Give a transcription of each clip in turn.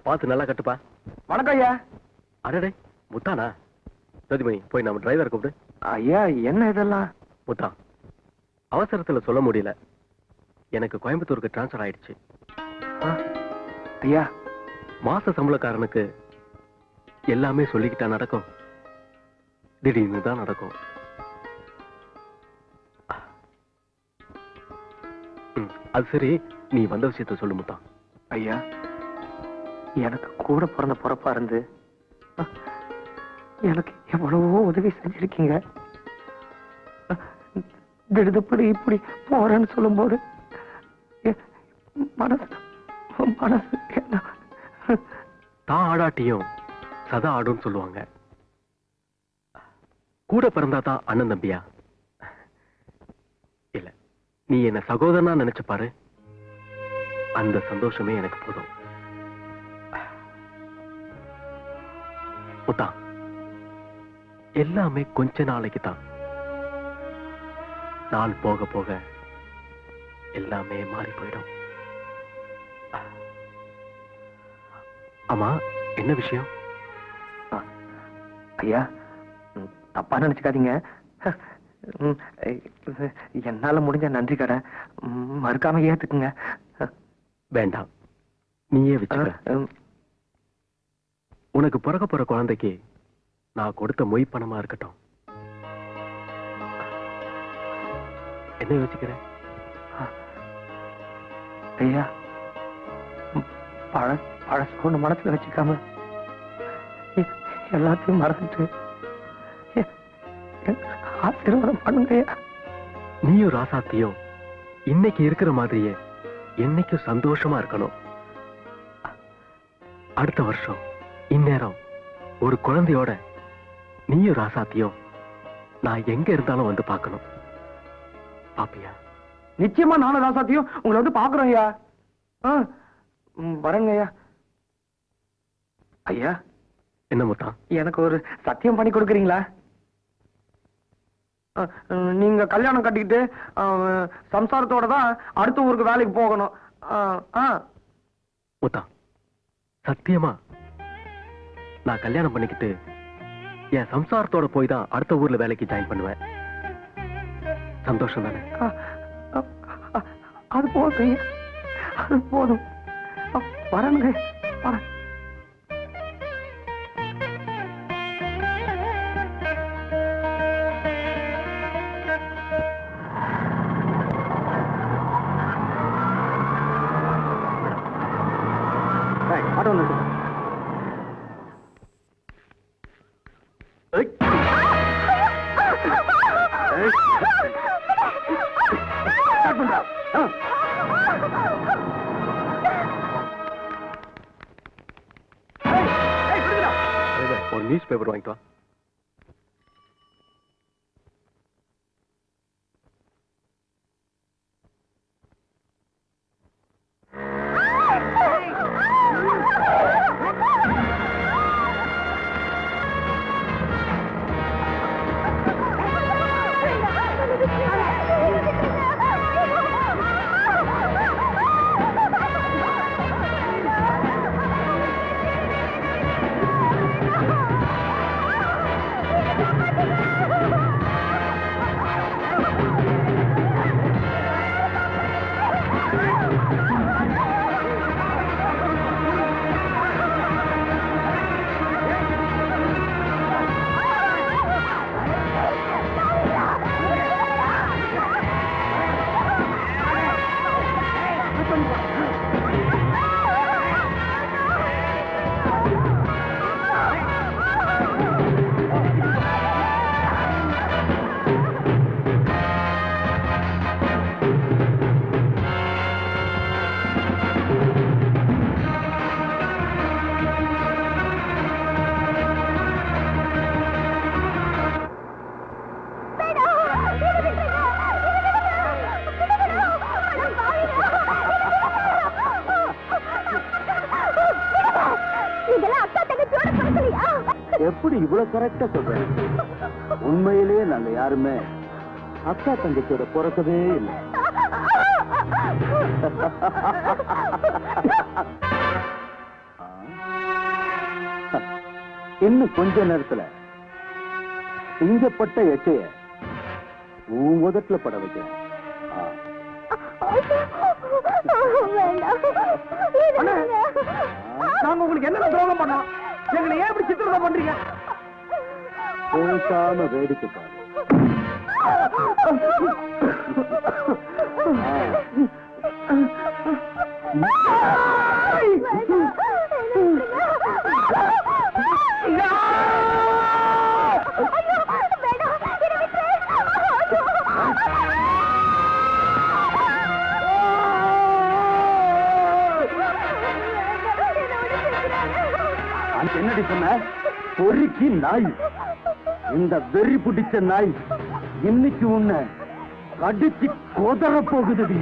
பார்த்து நல்லா கட்டுப்பா வணக்கம் ஐயா அடடே முத்தானா ஜோதிமணி போய் நம்ம டிரைவர் கூப்பிடு ஐயா என்ன இதெல்லாம் முத்தா அவசரத்துல சொல்ல முடியல எனக்கு கோயம்புத்தூருக்கு டிரான்ஸ்ஃபர் ஆயிடுச்சு ஆ, ஐயா மாச சம்பளக்காரனுக்கு எல்லாமே சொல்லிக்கிட்டா நடக்கும் திடீர்னு தான் நடக்கும் ம், அது சரி நீ வந்த விஷயத்த சொல்லு முத்தா ஐயா எனக்கு கூட பிறந்த பிறப்பா இருந்து அ, எனக்கு எவ்வளவோ உதவி செஞ்சிருக்கீங்க அ, திடுதுப்படி இப்படி போறேன்னு சொல்லும்போது எ- மனசு மனசு என்ன தான் ஆடாட்டியும் சதா ஆடும்னு சொல்லுவாங்க கூட பிறந்தா தான் அண்ணன் தம்பியா இல்ல நீ என்ன சகோதரனா நினைச்சு பாரு அந்த சந்தோஷமே எனக்கு போதும் முத்தா எல்லாமே கொஞ்ச நாளைக்கு தான் நாள் போக போக எல்லாமே மாறி போயிடும் ஆமா என்ன விஷயம் ஐயா ம், தப்பா நினைச்சுக்காதீங்க ம், எ- என்னால முடிஞ்ச நன்றி கடன் ம், மறுக்காம ஏத்துக்குங்க வேண்டாம் நீயே வச்சுக்க ம், உனக்கு பிறக்க போற குழந்தைக்கு நான் கொடுத்த மொய் பணமா இருக்கட்டும் என்ன யோசிக்கிற ஐயா ம், பழ பழசு ஒண்ணு மனசுல வச்சுக்காம எ- எல்லாத்தையும் மறந்துட்டு எ- எனக்கு ஆசீர்வாதம் பண்ணுங்க ஐயா நீயும் ராசாத்தியும் இன்னைக்கு இருக்கிற மாதிரியே என்னைக்கும் சந்தோஷமா இருக்கணும் அடுத்த வருஷம் இந்நேரம் ஒரு குழந்தையோட நீயும் ராசாத்தியும் நான் எங்க இருந்தாலும் வந்து பார்க்கணும் பாப்பியா நிச்சயமா நானும் ராசாத்தியும் உங்களை வந்து பாக்குறோம் ஐயா ஆ, ம், வரேங்க ஐயா ஐயா என்ன முத்தான் எனக்கு ஒரு சத்தியம் பண்ணி கொடுக்குறீங்களா ஆ, ம், நீங்க கல்யாணம் கட்டிக்கிட்டு ஆ, சம்சாரத்தோட தான் அடுத்த ஊருக்கு வேலைக்கு போகணும் ஆ, ஆ, முத்தா சத்தியமா நான் கல்யாணம் பண்ணிக்கிட்டு என் சம்சாரத்தோட போய் தான் அடுத்த ஊர்ல வேலைக்கு ஜாயின் பண்ணுவேன் சந்தோஷம் தானே ஆ, ஆ, ஆ, அது போதும் ஐயா அது போதும் ஆ, வரேனுங்க வரேன் ஆட்டோ வந்து ஸ்டார்ட் பண்றா ஆ. ஏய், ஏய், விடுங்கடா. ஒரு நியூஸ் பேப்பர் வாங்கிட்டு வா இதெல்லாம் அக்கா தங்கச்சியோட பழக்கலையா எப்படி இவ்வளவு கரெக்டா சொல்றேன் உண்மையிலேயே நாங்க யாருமே அக்கா தங்கச்சியோட பிறக்கவே இல்லை ஆ? இன்னும் கொஞ்ச நேரத்துல சிங்கப்பட்ட எச்சைய உன் உதட்டுல பட வைக்கிறேன் ஆ. அண்ணே, நாங்க உங்களுக்கு என்ன துரோகம் பண்ணோம் எங்களை ஏன் இப்படி சித்திரவதை பண்றீங்க பேசாம வேடிக்கை பாரு அந்த என்னடி சொன்ன பொறுக்கி நாய் இந்த வெறி பிடிச்ச நாய் இன்னைக்கு உன்னை கடிச்சு கொதற போகுதுடி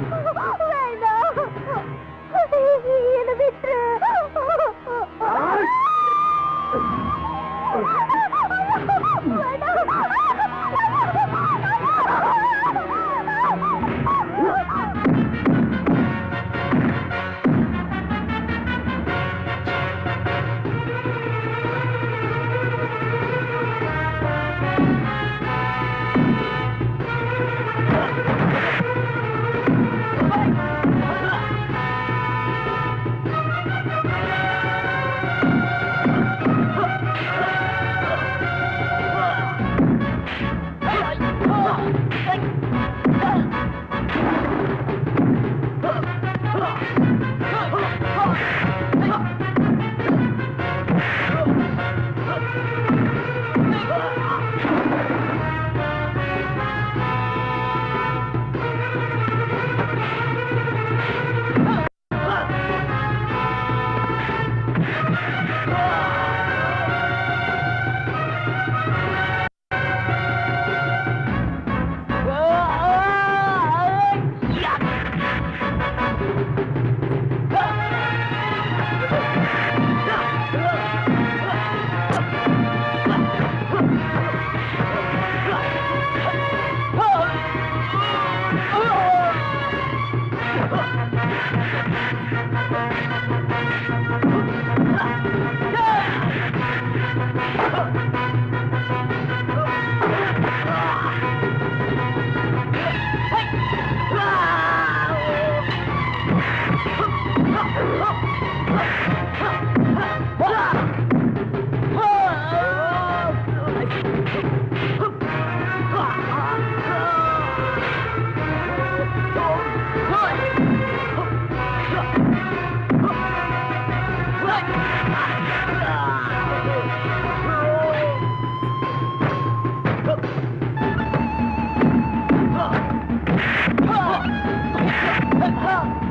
Ah!